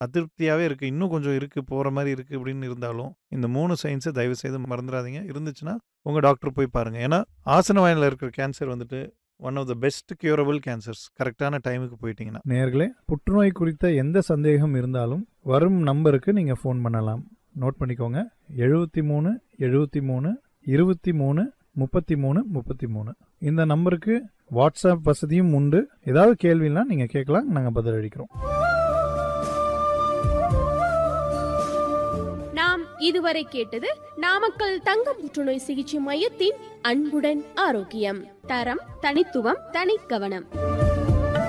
அதிருப்தியாவே இருக்கு. இன்னும் கொஞ்சம் இருக்கு, போற மாரி இருக்கு அப்படின்னு இருந்தாலும், இந்த 3 சைன்ஸ தயவு செய்து மறந்துறாதீங்க. இருந்துச்சுன்னா, உங்க டாக்டர் போய் பாருங்க. ஏன்னா, ஆசன வாயில இருக்கிற கேன்சர் வந்துட்டு one of the best curable cancers. கரெக்ட்டான டைமுக்கு போயிட்டீங்கன்னா. நேயர்களே, புற்றுநோய் குறித்த எந்த சந்தேகம் இருந்தாலும் வரும் நம்பருக்கு நீங்க ஃபோன் பண்ணலாம். நோட் பண்ணிக்கோங்க. 73 73 23 33 33 இந்த நம்பருக்கு வாட்ஸ்அப் வசதியும் உண்டு. ஏதாவது கேள்வினா நீங்க கேட்கலாம். நாங்க பதிலளிக்கிறோம். நாம் இதுவரை கேட்டது நாமக்கல் தங்க புற்றுநோய் சிகிச்சை மையத்தின் அன்புடன் ஆரோக்கியம் தரம் தனித்துவம் தனிக்கவனம்